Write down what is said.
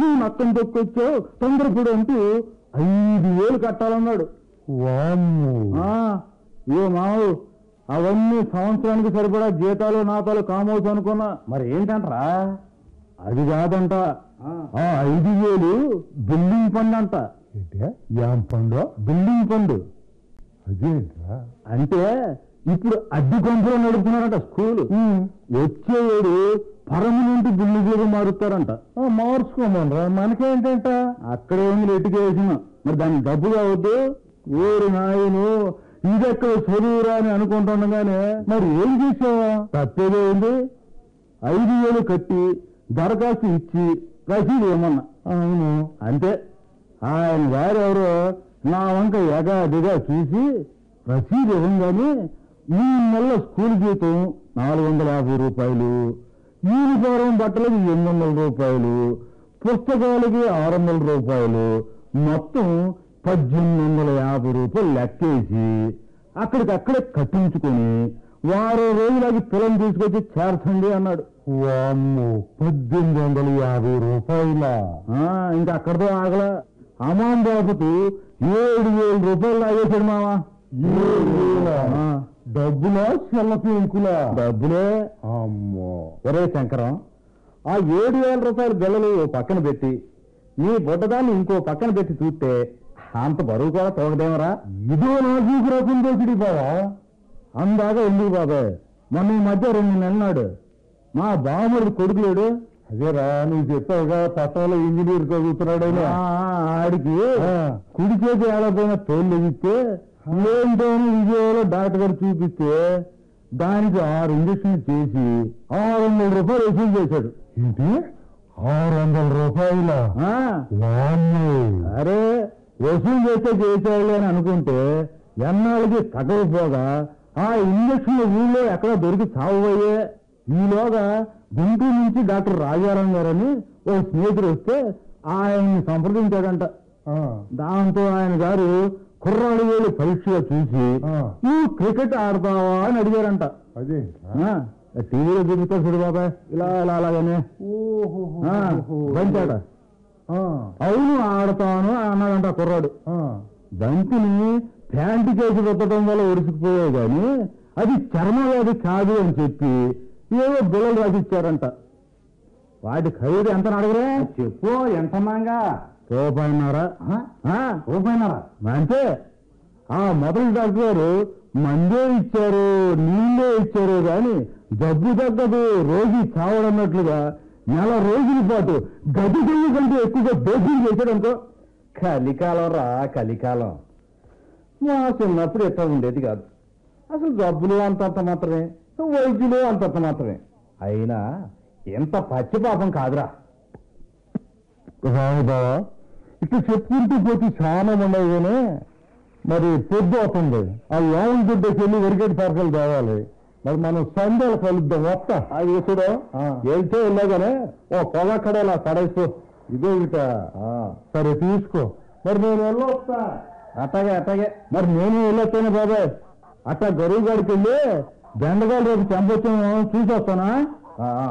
నువ్వు నక్కం తొక్కొచ్చావు తొందరపడు అంటూ ఐదు వేలు కట్టాలన్నాడు వామ్ము ఆ, ఇగో మావు అవన్నీ సంవత్సరానికి సరిపడా జీతాలు నాతాలు కామవుతు అనుకున్నా మరి ఏంటంటరా అది కాదంట ఆ ఐదు వేలు బిల్డింగ్ ఫండ్ అంట ఏంటే యాం పండు బిల్డింగ్ ఫండ్ అదేంట్రా అంటే ఇప్పుడు అద్దె కొంపలో నడుపుతున్నారంట స్కూల్ వచ్చే ఏడు పర్మనెంట్ బిల్డింగ్ మారుస్తారంట మార్చుకోమనరా మనకేంటంట అక్కడే ఉంది ఎట్టుకేసిన మరి దానికి డబ్బులు అవద్దు ఊరి నాయను ఇదెక్కడ చదువురా అని అనుకుంటుండగానే మరి ఏం చేసావా తప్పేదే ఉంది ఐదు వేలు కట్టి దరఖాస్తు ఇచ్చి రసీదు ఇవ్వమన్నా అవును అంతే ఆయన గారెవరో నా వంక ఎగాదిగా చూసి రసీదు ఇవ్వగానే మూడు నెలల స్కూల్ జీతం నాలుగు వందల యాభై రూపాయలు యూనిఫారం బట్టలకి ఎనిమిది వందల రూపాయలు పుస్తకాలకి ఆరు వందల రూపాయలు మొత్తం పద్దెనిమిది వందల యాభై రూపాయలు లెక్కేసి అక్కడికక్కడే కట్టించుకొని వారం రోజులకి పిల్లలు తీసుకొచ్చి చేర్చండి అన్నాడు వామ్ము పద్దెనిమిది వందల యాభై రూపాయల ఆ, ఇంకా అక్కడితో ఆగల అమాం బాబుకు ఏడు వేల రూపాయలు లాగేశాడు మావా ఆ, డబ్బులా చెల్ల పెంకులా డబ్బులే అమ్మో ఒరే శంకరం ఆ ఏడు వేల రూపాయల బిల్లలు ఓ పక్కన పెట్టి నీ బుడ్డదాన్ని ఇంకో పక్కన పెట్టి చూస్తే అంత బరువు కూడా తోగదేమరా ఇదో నా చూసురాకుండా సిడి బావా అందాక ఎందుకు బాబాయ్ మొన్న ఈ మధ్య రెండు నెలనాడు మా బావమరుడు కొడుకు లేడు అదేరా నువ్వు చెప్పావుగా పట్టణంలో ఇంజనీర్ చదువుతున్నాడని ఆ, ఆడికి ఆ. కుడి చేతి ఏడపోయిన తోళ్ళు ఇస్తే ఏంటోని విజయవాడలో డాక్టర్ గారు చూపిస్తే దానికి ఆరు ఇంజక్షన్లు చేసి ఆరు వందల రూపాయలు వసూలు చేశాడు ఏంటి ఆరు వందల రూపాయల ఆ, వామ్ము అరే వసూలు చేస్తే చేసేయాలి అని అనుకుంటే ఎన్నాళ్ళకి తగ్గకపోగా ఆ ఇంజక్షన్లు ఊళ్ళో ఎక్కడ దొరికి చావయ్యే ఈలోగా గుంటూరు నుంచి డాక్టర్ రాజారాం గారని ఓ స్నేహితుడు వస్తే ఆయన్ని సంప్రదించాడంట ఆ, దాంతో ఆయన గారు కుర్రాడు వేలు పరీక్షగా చూసి ఆ. నువ్వు క్రికెట్ ఆడతావా అని అడిగారంట అదేంట్రా ఆ, టీవీలో చూపిస్తాడు చూడు బాబాయ్ ఇలా ఇలా అలాగనే ఆ, బంతాడ ఆ, అవును ఆడతాను అన్నాడంట ఆ కుర్రాడు ఆ. బంతిని ప్యాంటు చేసి రుద్దడం వల్ల ఉరిసిపోయాయి కానీ అది చర్మ వ్యాధి కాదు అని చెప్పి ఏవో బిల్లలు రాసిచ్చారంట వాటి ఖరీదు ఎంత అడగరే చెప్పు ఎంతన్నాగా రూపాయన్నారా ఆ, రూపాయన్నారా అంతే ఆ మొదటి డాక్టర్ గారు మందే ఇచ్చారు నీళ్ళే ఇచ్చారు కానీ జబ్బు తగ్గదు రోగి చావడన్నట్లుగా నెల రోజుల పాటు గది చెయ్యి కంటే ఎక్కువగా బేకింగ్ చేశాడు అనుకో కలికాలం రా కలికాలం మా చిన్నప్పుడు ఎట్లా ఉండేది కాదు అసలు జబ్బులు అంతంత మాత్రమే వైద్యులు అంతంత మాత్రమే అయినా ఎంత పచ్చి పాపం కాదురా రాము బావా ఇట్లా చెప్పుకుంటూ పోతే చాలా ఉండవు కానీ మరి పొద్దు అవుతుంది ఆ లోన్ దుడ్డకి వెళ్ళి వెరిగేటి పార్కలు తేవాలి మరి మనం సందేలు కలుద్దాం వస్తా అది చూడు ఆ. వెళ్తే వెళ్ళాగానే ఓ పొగక్కడ ఇలా పడేస్తూ ఇదే ఇట సరే తీసుకో మరి నేను వెళ్ళొస్తా అట్టాగే అట్టాగే మరి నేను వెళ్ళొస్తాను బాబాయ్ అట్టా గరువు గాడికి వెళ్ళి బెండగాలు రేపు చంపొచ్చాము చూసి వస్తానా